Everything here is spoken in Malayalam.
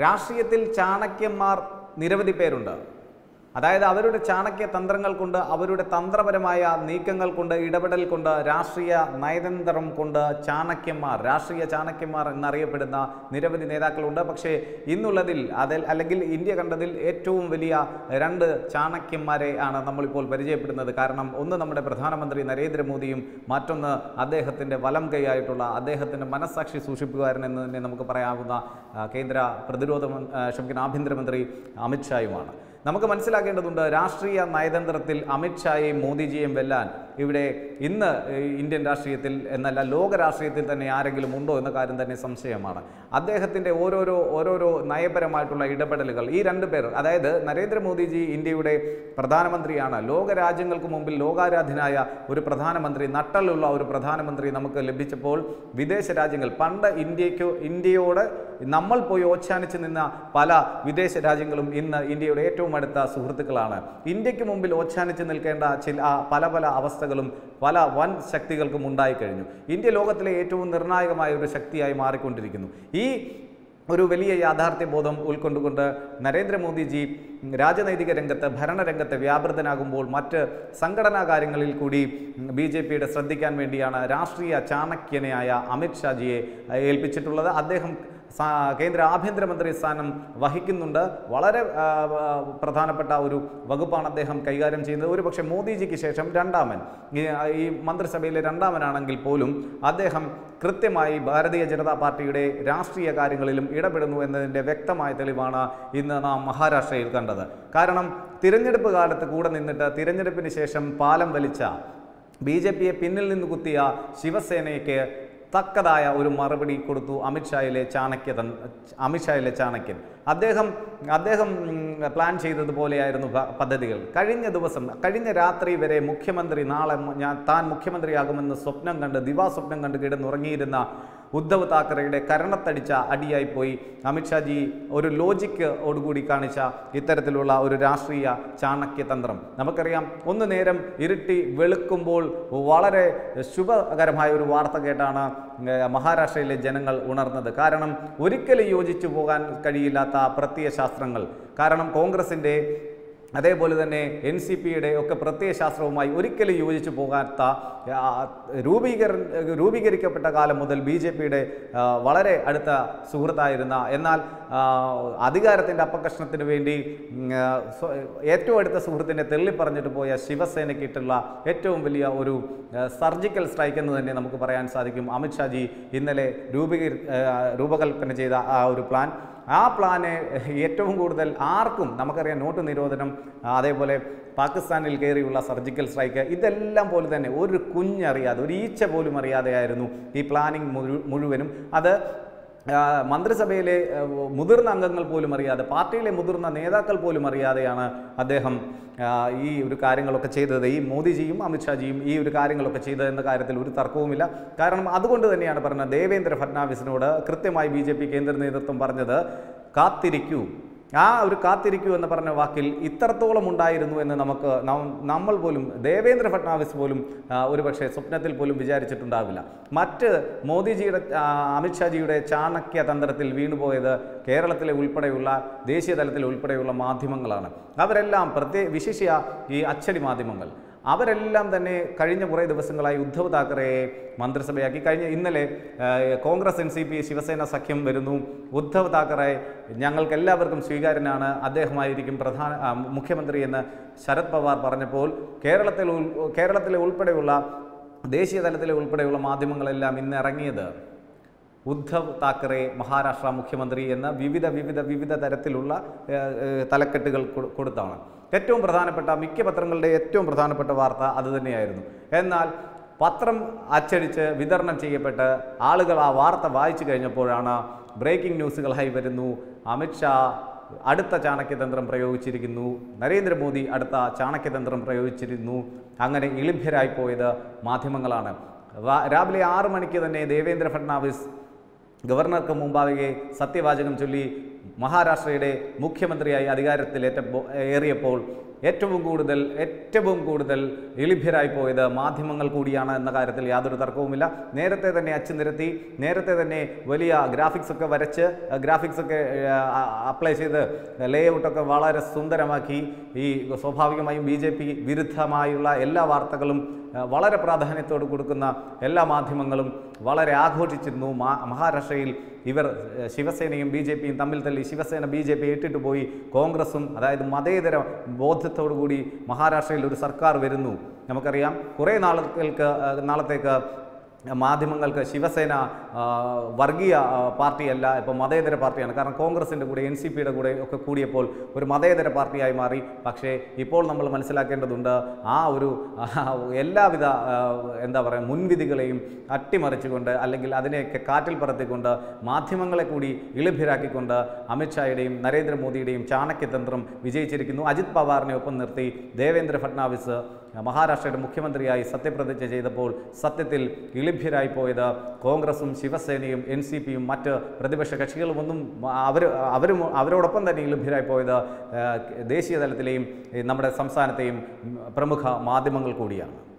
രാഷ്ട്രീയത്തിൽ ചാണക്യന്മാർ നിരവധി പേരുണ്ട് അതായത് അവരുടെ ചാണക്യ തന്ത്രങ്ങൾ കൊണ്ട് അവരുടെ തന്ത്രപരമായ നീക്കങ്ങൾ കൊണ്ട് ഇടപെടൽ കൊണ്ട് രാഷ്ട്രീയ നയതന്ത്രം കൊണ്ട് ചാണക്യന്മാർ രാഷ്ട്രീയ ചാണക്യന്മാർ എന്നറിയപ്പെടുന്ന നിരവധി നേതാക്കളുണ്ട് പക്ഷേ ഇന്നുള്ളതിൽ അതിൽ അല്ലെങ്കിൽ ഇന്ത്യ കണ്ടതിൽ ഏറ്റവും വലിയ രണ്ട് ചാണക്യന്മാരെ ആണ് നമ്മളിപ്പോൾ പരിചയപ്പെടുന്നത് കാരണം ഒന്ന് നമ്മുടെ പ്രധാനമന്ത്രി നരേന്ദ്രമോദിയും മറ്റൊന്ന് അദ്ദേഹത്തിൻ്റെ വലം കൈയായിട്ടുള്ള അദ്ദേഹത്തിൻ്റെ മനസ്സാക്ഷി സൂക്ഷിപ്പുകാരൻ എന്ന് തന്നെ നമുക്ക് പറയാവുന്ന ആ, കേന്ദ്ര പ്രതിരോധ മൻ- ആ, ക്ഷമിക്കുന്ന ആഭ്യന്തരമന്ത്രി അമിത്ഷായുമാണ് നമുക്ക് മനസ്സിലാക്കേണ്ടതുണ്ട് രാഷ്ട്രീയ നയതന്ത്രത്തിൽ അമിത്ഷായെയും മോദിജിയെയും വെല്ലാൻ ഇവിടെ ഇന്ന് ഈ ഇന്ത്യൻ രാഷ്ട്രീയത്തിൽ എന്നല്ല ലോക രാഷ്ട്രീയത്തിൽ തന്നെ ആരെങ്കിലും ഉണ്ടോ എന്ന കാര്യം തന്നെ സംശയമാണ് അദ്ദേഹത്തിൻ്റെ ഓരോരോ ഓരോരോ നയപരമായിട്ടുള്ള ഇടപെടലുകൾ ഈ രണ്ട് പേർ അതായത് നരേന്ദ്രമോദിജി ഇന്ത്യയുടെ പ്രധാനമന്ത്രിയാണ് ലോക രാജ്യങ്ങൾക്ക് മുമ്പിൽ ലോകാരാധ്യനായ ഒരു പ്രധാനമന്ത്രി നട്ടലുള്ള ഒരു പ്രധാനമന്ത്രി നമുക്ക് ലഭിച്ചപ്പോൾ വിദേശ രാജ്യങ്ങൾ പണ്ട് ഇന്ത്യക്ക് ഇന്ത്യയോട് നമ്മൾ പോയി ഓച്ഛാനിച്ച് നിന്ന പല വിദേശ രാജ്യങ്ങളും ഇന്ന് ഇന്ത്യയുടെ ഏറ്റവും അടുത്ത സുഹൃത്തുക്കളാണ് ഇന്ത്യക്ക് മുമ്പിൽ ഓച്ഛാനിച്ച് നിൽക്കേണ്ട ചില ആ പല പല അവസ്ഥകളും പല വൻ ശക്തികൾക്കും ഉണ്ടായിക്കഴിഞ്ഞു ഇന്ത്യ ലോകത്തിലെ ഏറ്റവും നിർണായകമായ ഒരു ശക്തിയായി മാറിക്കൊണ്ടിരിക്കുന്നു ഈ ഒരു വലിയ യാഥാർത്ഥ്യ ബോധം ഉൾക്കൊണ്ടുകൊണ്ട് നരേന്ദ്രമോദിജി രാജനൈതിക രംഗത്ത് ഭരണരംഗത്ത് വ്യാപൃതനാകുമ്പോൾ മറ്റ് സംഘടനാ കാര്യങ്ങളിൽ കൂടി ബി ജെ പിയുടെ ശ്രദ്ധിക്കാൻ വേണ്ടിയാണ് രാഷ്ട്രീയ ചാണക്യനായ അമിത് ഷാജിയെ ഏൽപ്പിച്ചിട്ടുള്ളത് അദ്ദേഹം സാ- കേന്ദ്ര ആഭ്യന്തരമന്ത്രി സ്ഥാനം വഹിക്കുന്നുണ്ട് വളരെ ആ, ആ, പ്രധാനപ്പെട്ട ഒരു വകുപ്പാണ് അദ്ദേഹം കൈകാര്യം ചെയ്യുന്നത് ഒരു പക്ഷേ മോദിജിക്ക് ശേഷം രണ്ടാമൻ ഈ ഈ മന്ത്രിസഭയിലെ രണ്ടാമനാണെങ്കിൽ പോലും അദ്ദേഹം കൃത്യമായി ഭാരതീയ ജനതാ പാർട്ടിയുടെ രാഷ്ട്രീയ കാര്യങ്ങളിലും ഇടപെടുന്നു എന്നതിൻ്റെ വ്യക്തമായ തെളിവാണ് ഇന്ന് നാം മഹാരാഷ്ട്രയിൽ കണ്ടത് കാരണം തിരഞ്ഞെടുപ്പ് കാലത്ത് കൂടെ നിന്നിട്ട് തിരഞ്ഞെടുപ്പിന് ശേഷം പാലം വലിച്ച ബി ജെ പിയെ പിന്നിൽ നിന്ന് കുത്തിയ ശിവസേനയ്ക്ക് തക്കതായ ഒരു മറുപടി കൊടുത്തു അമിത്ഷായിലെ ചാണക്യ തൻ- അമിത്ഷായിലെ ചാണക്യൻ അദ്ദേഹം അദ്ദേഹം ഉം, പ്ലാൻ ചെയ്തതുപോലെയായിരുന്നു പ- പദ്ധതികൾ കഴിഞ്ഞ ദിവസം കഴിഞ്ഞ രാത്രി വരെ മുഖ്യമന്ത്രി നാളെ മ- ഞാൻ താൻ മുഖ്യമന്ത്രിയാകുമെന്ന് സ്വപ്നം കണ്ട് ദിവാസ്വപ്നം കണ്ട് കിടന്നുറങ്ങിയിരുന്ന ഉദ്ധവ് താക്കറെയുടെ കരണത്തടിച്ച അടിയായി പോയി അമിത്ഷാജി ഒരു ലോജിക്ക് ഓടുകൂടി കാണിച്ച ഇത്തരത്തിലുള്ള ഒരു രാഷ്ട്രീയ ചാണക്യതന്ത്രം നമുക്കറിയാം ഒന്ന് നേരം ഇരുട്ടി വെളുക്കുമ്പോൾ വളരെ ശുഭകരമായ ഒരു വാർത്ത കേട്ടാണ് ഏർ, മഹാരാഷ്ട്രയിലെ ജനങ്ങൾ ഉണർന്നത് കാരണം ഒരിക്കലും യോജിച്ചു പോകാൻ കഴിയില്ലാത്ത പ്രത്യയശാസ്ത്രങ്ങൾ കാരണം കോൺഗ്രസിൻ്റെ അതേപോലെ തന്നെ എൻ സി പിയുടെ ഒക്കെ പ്രത്യയശാസ്ത്രവുമായി ഒരിക്കലും യോജിച്ചു പോകാത്ത ആ, രൂപീകര രൂപീകരിക്കപ്പെട്ട കാലം മുതൽ ബി ജെ പിയുടെ വളരെ അടുത്ത സുഹൃത്തായിരുന്ന എന്നാൽ അധികാരത്തിൻ്റെ അപകർഷണത്തിന് വേണ്ടി ഉം, ആ, സ്വ- ഏറ്റവും അടുത്ത സുഹൃത്തിനെ തെള്ളിപ്പറഞ്ഞിട്ട് പോയ ശിവസേനയ്ക്കിട്ടുള്ള ഏറ്റവും വലിയ ഒരു സർജിക്കൽ സ്ട്രൈക്ക് എന്ന് തന്നെ നമുക്ക് പറയാൻ സാധിക്കും അമിത്ഷാജി ഇന്നലെ രൂപീകരി ആ, രൂപകൽപ്പന ചെയ്ത ആ ഒരു പ്ലാൻ ആ പ്ലാന് ഏറ്റവും കൂടുതൽ ആർക്കും നമുക്കറിയാം നോട്ട് നിരോധനം ആ, അതേപോലെ പാകിസ്ഥാനിൽ കയറിയുള്ള സർജിക്കൽ സ്ട്രൈക്ക് ഇതെല്ലാം പോലെ തന്നെ ഒരു കുഞ്ഞറിയാതെ ഒരു ഈച്ച പോലും അറിയാതെയായിരുന്നു ഈ പ്ലാനിങ് മുഴു- മുഴുവനും അത് ആ, മന്ത്രിസഭയിലെ ആ, മുതിർന്ന അംഗങ്ങൾ പോലും അറിയാതെ പാർട്ടിയിലെ മുതിർന്ന നേതാക്കൾ പോലും അറിയാതെയാണ് അദ്ദേഹം ആ, ഈ ഒരു കാര്യങ്ങളൊക്കെ ചെയ്തത് ഈ മോദിജിയും അമിത്ഷാജിയും ഈ ഒരു കാര്യങ്ങളൊക്കെ ചെയ്തത് എന്ന കാര്യത്തിൽ ഒരു തർക്കവുമില്ല കാരണം അതുകൊണ്ട് തന്നെയാണ് പറഞ്ഞത് ദേവേന്ദ്ര ഫഡ്നാവിസിനോട് കൃത്യമായി ബി ജെ പി കേന്ദ്ര നേതൃത്വം പറഞ്ഞത് കാത്തിരിക്കൂ ആ ഒരു കാത്തിരിക്കൂ എന്ന് പറഞ്ഞ വാക്കിൽ ഇത്രത്തോളം ഉണ്ടായിരുന്നു എന്ന് നമുക്ക് നം- നമ്മൾ പോലും ദേവേന്ദ്ര ഫട്നാവിസ് പോലും ആ, ഒരുപക്ഷെ സ്വപ്നത്തിൽ പോലും വിചാരിച്ചിട്ടുണ്ടാവില്ല മറ്റ് മോദിജിയുടെ ആ, അമിത്ഷാജിയുടെ ചാണക്യ തന്ത്രത്തിൽ വീണുപോയത് കേരളത്തിലെ ഉൾപ്പെടെയുള്ള ദേശീയ തലത്തിൽ ഉൾപ്പെടെയുള്ള മാധ്യമങ്ങളാണ് അവരെല്ലാം പ്രത്യേക വിശിഷ്യ ഈ അച്ചടി മാധ്യമങ്ങൾ അവരെല്ലാം തന്നെ കഴിഞ്ഞ കുറേ ദിവസങ്ങളായി ഉദ്ധവ് താക്കറെയെ മന്ത്രിസഭയാക്കി കഴിഞ്ഞ ഇന്നലെ ആ, Congress N C P Shiv Sena സഖ്യം വരുന്നു ഉദ്ധവ് താക്കറെ ഞങ്ങൾക്ക് എല്ലാവർക്കും സ്വീകാര്യനാണ് അദ്ദേഹമായിരിക്കും പ്രധാന ആ, മുഖ്യമന്ത്രി എന്ന് ശരത് പവാർ പറഞ്ഞപ്പോൾ കേരളത്തിൽ ഉൾ- കേരളത്തിലെ ഉൾപ്പെടെയുള്ള ദേശീയ തലത്തിലെ ഉൾപ്പെടെയുള്ള മാധ്യമങ്ങളെല്ലാം ഇന്ന് ഇറങ്ങിയത് ഉദ്ധവ് താക്കറെ മഹാരാഷ്ട്ര മുഖ്യമന്ത്രി എന്ന വിവിധ വിവിധ വിവിധ തരത്തിലുള്ള ഏഹ്, ഏഹ്, തലക്കെട്ടുകൾ കൊ- കൊടുത്താണ് ഏറ്റവും പ്രധാനപ്പെട്ട മിക്ക പത്രങ്ങളുടെ ഏറ്റവും പ്രധാനപ്പെട്ട വാർത്ത അതുതന്നെയായിരുന്നു എന്നാൽ പത്രം അച്ചടിച്ച് വിതരണം ചെയ്യപ്പെട്ട് ആളുകൾ ആ വാർത്ത വായിച്ചു കഴിഞ്ഞപ്പോഴാണ് ബ്രേക്കിംഗ് ന്യൂസുകളായി വരുന്നു അമിത്ഷാ അടുത്ത ചാണക്യതന്ത്രം പ്രയോഗിച്ചിരിക്കുന്നു നരേന്ദ്രമോദി അടുത്ത ചാണക്യതന്ത്രം പ്രയോഗിച്ചിരുന്നു അങ്ങനെ ഇളിഭ്യരായി പോയത് മാധ്യമങ്ങളാണ് വാ- രാവിലെ ആറ് മണിക്ക് തന്നെ ദേവേന്ദ്ര ഫഡ്നാവിസ് ഗവർണർക്ക് മുമ്പാകെ സത്യവാചകം ചൊല്ലി മഹാരാഷ്ട്രയുടെ മുഖ്യമന്ത്രിയായി അധികാരത്തിലേറ്റപ്പോൾ ഏറിയപ്പോൾ ഏറ്റവും കൂടുതൽ ഏറ്റവും കൂടുതൽ എളിഭ്യരായി പോയത് മാധ്യമങ്ങൾ കൂടിയാണ് എന്ന കാര്യത്തിൽ യാതൊരു തർക്കവുമില്ല നേരത്തെ തന്നെ അച്ചു നിരത്തി നേരത്തെ തന്നെ വലിയ ഗ്രാഫിക്സ് ഒക്കെ വരച്ച് ഗ്രാഫിക്സ് ഒക്കെ അപ്ലൈ ചെയ്ത് ലേ ഔട്ടൊക്കെ വളരെ സുന്ദരമാക്കി ഈ സ്വാഭാവികമായും ബി ജെ പി വിരുദ്ധമായുള്ള എല്ലാ വാർത്തകളും ആ, വളരെ പ്രാധാന്യത്തോട് കൊടുക്കുന്ന എല്ലാ മാധ്യമങ്ങളും വളരെ ആഘോഷിച്ചിരുന്നു മാ- മഹാരാഷ്ട്രയിൽ ഇവർ ഏഹ്, ശിവസേനയും ബി ജെ പിയും തമ്മിൽ തല്ലി ശിവസേന ബി ജെ പി ഇട്ടിട്ട് പോയി കോൺഗ്രസും അതായത് മതേതര ബോധത്തോടു കൂടി മഹാരാഷ്ട്രയിൽ ഒരു സർക്കാർ വരുന്നു നമുക്കറിയാം കുറേ നാളുകൾക്ക് ഏഹ്, നാളത്തേക്ക് മാധ്യമങ്ങൾക്ക് ശിവസേന ആ, വർഗീയ ആ, പാർട്ടിയല്ല ഇപ്പോൾ മതേതര പാർട്ടിയാണ് കാരണം കോൺഗ്രസിൻ്റെ കൂടെ എൻ സി പിയുടെ കൂടെ ഒക്കെ കൂടിയപ്പോൾ ഒരു മതേതര പാർട്ടിയായി മാറി പക്ഷേ ഇപ്പോൾ നമ്മൾ മനസ്സിലാക്കേണ്ടതുണ്ട് ആ ഒരു ആ, എല്ലാവിധ ആ, എന്താ പറയുക മുൻവിധികളെയും അട്ടിമറിച്ചുകൊണ്ട് അല്ലെങ്കിൽ അതിനെയൊക്കെ കാറ്റിൽ പറത്തിക്കൊണ്ട് മാധ്യമങ്ങളെ കൂടി ഇളിഭ്യരാക്കിക്കൊണ്ട് അമിത്ഷായുടെയും നരേന്ദ്രമോദിയുടെയും ചാണക്യതന്ത്രം വിജയിച്ചിരിക്കുന്നു അജിത് പവാറിനെ ഒപ്പം നിർത്തി ദേവേന്ദ്ര ഫട്നാവിസ് മഹാരാഷ്ട്രയുടെ മുഖ്യമന്ത്രിയായി സത്യപ്രതിജ്ഞ ചെയ്തപ്പോൾ സത്യത്തിൽ ഇളിഭ്യരായി പോയത് കോൺഗ്രസും ശിവസേനയും എൻ സി പിയും മറ്റ് പ്രതിപക്ഷ കക്ഷികളുമൊന്നും അവർ അവരും അവരോടൊപ്പം തന്നെ ഇളിഭ്യരായി പോയത് ആ, ദേശീയ തലത്തിലെയും ഈ നമ്മുടെ സംസ്ഥാനത്തെയും ഉം, പ്രമുഖ മാധ്യമങ്ങൾ കൂടിയാണ്